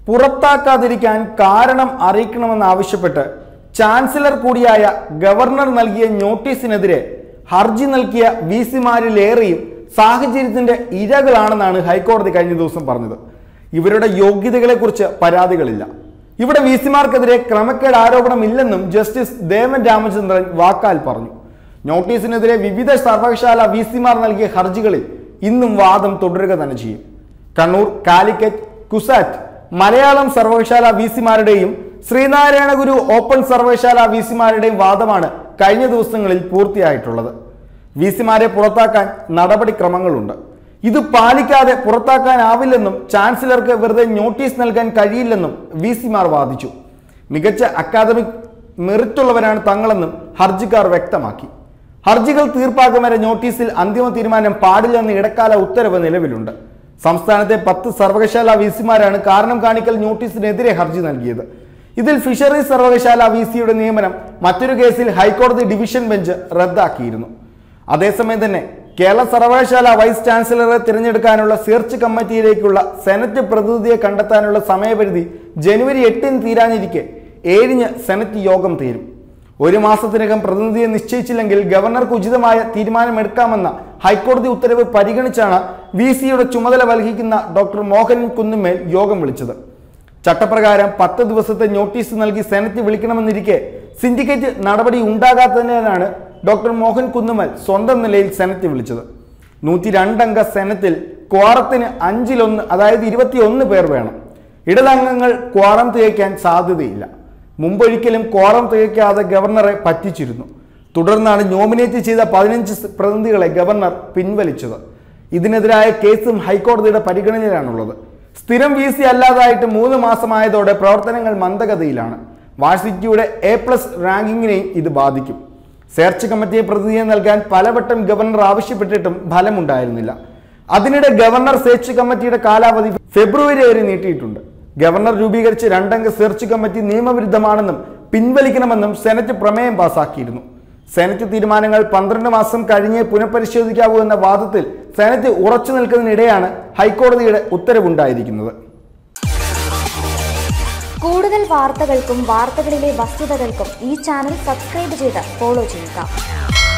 പുറത്താക്കാതിരിക്കാൻ കാരണം അറിയിക്കണമെന്നാവശ്യപ്പെട്ട് ചാൻസലർ കൂടിയായ ഗവർണർ നൽകിയ നോട്ടീസിനെതിരെ ഹർജി നൽകിയ വി സിമാരിലേറെയും സാഹചര്യത്തിന്റെ ഇരകളാണെന്നാണ് ഹൈക്കോടതി കഴിഞ്ഞ ദിവസം പറഞ്ഞത് ഇവരുടെ യോഗ്യതകളെക്കുറിച്ച് പരാതികളില്ല ഇവിടെ വി സിമാർക്കെതിരെ ക്രമക്കേട് ആരോപണമില്ലെന്നും ജസ്റ്റിസ് ദേവൻ രാമചന്ദ്രൻ വാക്കാൽ പറഞ്ഞു നോട്ടീസിനെതിരെ വിവിധ സർവകലാശാല വി സിമാർ നൽകിയ ഹർജികളിൽ ഇന്നും വാദം തുടരുക തന്നെ ചെയ്യും കണ്ണൂർ കാലിക്കറ്റ് കുസാറ്റ് മലയാളം സർവകലാശാല വി സിമാരുടെയും ശ്രീനാരായണ ഗുരു ഓപ്പൺ സർവകലാശാല വി സിമാരുടെയും വാദമാണ് കഴിഞ്ഞ ദിവസങ്ങളിൽ പൂർത്തിയായിട്ടുള്ളത് വി സിമാരെ പുറത്താക്കാൻ നടപടിക്രമങ്ങളുണ്ട് ഇത് പാലിക്കാതെ പുറത്താക്കാനാവില്ലെന്നും ചാൻസലർക്ക് വെറുതെ നോട്ടീസ് നൽകാൻ കഴിയില്ലെന്നും വി സിമാർ വാദിച്ചു മികച്ച അക്കാദമിക് മെറിറ്റുള്ളവരാണ് തങ്ങളെന്നും ഹർജിക്കാർ വ്യക്തമാക്കി ഹർജികൾ തീർപ്പാക്കും വരെ നോട്ടീസിൽ അന്തിമ തീരുമാനം പാടില്ലെന്ന് ഇടക്കാല ഉത്തരവ് നിലവിലുണ്ട് സംസ്ഥാനത്തെ പത്ത് സർവകലാശാല വി സിമാരാണ് കാരണം കാണിക്കൽ നോട്ടീസിനെതിരെ ഹർജി നൽകിയത് ഇതിൽ ഫിഷറീസ് സർവകലാശാല വി സിയുടെ നിയമനം മറ്റൊരു കേസിൽ ഹൈക്കോടതി ഡിവിഷൻ ബെഞ്ച് റദ്ദാക്കിയിരുന്നു അതേസമയം തന്നെ കേരള സർവകലാശാല വൈസ് ചാൻസലറെ തിരഞ്ഞെടുക്കാനുള്ള സെർച്ച് കമ്മിറ്റിയിലേക്കുള്ള സെനറ്റ് പ്രതിനിധിയെ കണ്ടെത്താനുള്ള സമയപരിധി ജനുവരി എട്ടിന് തീരാനിരിക്കെ ഏഴിന് സെനറ്റ് യോഗം തീരും ഒരു മാസത്തിനകം പ്രതിനിധിയെ നിശ്ചയിച്ചില്ലെങ്കിൽ ഗവർണർക്ക് ഉചിതമായ തീരുമാനമെടുക്കാമെന്ന ഹൈക്കോടതി ഉത്തരവ് പരിഗണിച്ചാണ് വി സിയുടെ ചുമതല വഹിക്കുന്ന ഡോക്ടർ മോഹൻ കുന്നുമേൽ യോഗം വിളിച്ചത് ചട്ടപ്രകാരം പത്ത് ദിവസത്തെ നോട്ടീസ് നൽകി സെനറ്റ് വിളിക്കണമെന്നിരിക്കെ സിൻഡിക്കേറ്റ് നടപടി ഉണ്ടാകാത്തതിനാണ് ഡോക്ടർ മോഹൻ കുന്നുമൽ സ്വന്തം നിലയിൽ സെനറ്റ് വിളിച്ചത് നൂറ്റി രണ്ടംഗ സെനറ്റിൽ ക്വാറത്തിന് അഞ്ചിലൊന്ന് അതായത് ഇരുപത്തിയൊന്ന് പേർ വേണം ഇടതംഗങ്ങൾ ക്വാറം തികയ്ക്കാൻ സാധ്യതയില്ല മുമ്പൊരിക്കലും ക്വാറം തികയ്ക്കാതെ ഗവർണറെ പറ്റിച്ചിരുന്നു തുടർന്നാണ് നോമിനേറ്റ് ചെയ്ത പതിനഞ്ച് സ് പ്രതിനിധികളെ ഗവർണർ പിൻവലിച്ചത് ഇതിനെതിരായ കേസും ഹൈക്കോടതിയുടെ പരിഗണനയിലാണുള്ളത് സ്ഥിരം വി സി അല്ലാതായിട്ട് മൂന്ന് മാസമായതോടെ പ്രവർത്തനങ്ങൾ മന്ദഗതിയിലാണ് വാഴ്സിറ്റിയുടെ എ പ്ലസ് റാങ്കിങ്ങിനെയും ഇത് ബാധിക്കും സെർച്ച് കമ്മിറ്റിയെ പ്രതിനിധിയെ നൽകാൻ പലവട്ടം ഗവർണർ ആവശ്യപ്പെട്ടിട്ടും ഫലമുണ്ടായിരുന്നില്ല അതിനിടെ ഗവർണർ സെർച്ച് കമ്മിറ്റിയുടെ കാലാവധി ഫെബ്രുവരി വരെ നീട്ടിയിട്ടുണ്ട് ഗവർണർ രൂപീകരിച്ച രണ്ടംഗ സെർച്ച് കമ്മിറ്റി നിയമവിരുദ്ധമാണെന്നും പിൻവലിക്കണമെന്നും സെനറ്റ് പ്രമേയം പാസാക്കിയിരുന്നു സെനറ്റ് തീരുമാനങ്ങൾ പന്ത്രണ്ട് മാസം കഴിഞ്ഞേ പുനഃപരിശോധിക്കാവൂ എന്ന വാദത്തിൽ സെനറ്റ് ഉറച്ചു നിൽക്കുന്നതിനിടെയാണ് ഹൈക്കോടതിയുടെ ഉത്തരവുണ്ടായിരിക്കുന്നത് കൂടുതൽ വാർത്തകൾക്കും വാർത്തകളിലെ വസ്തുതകൾക്കും ഈ ചാനൽ സബ്സ്ക്രൈബ് ചെയ്ത് ഫോളോ ചെയ്യുക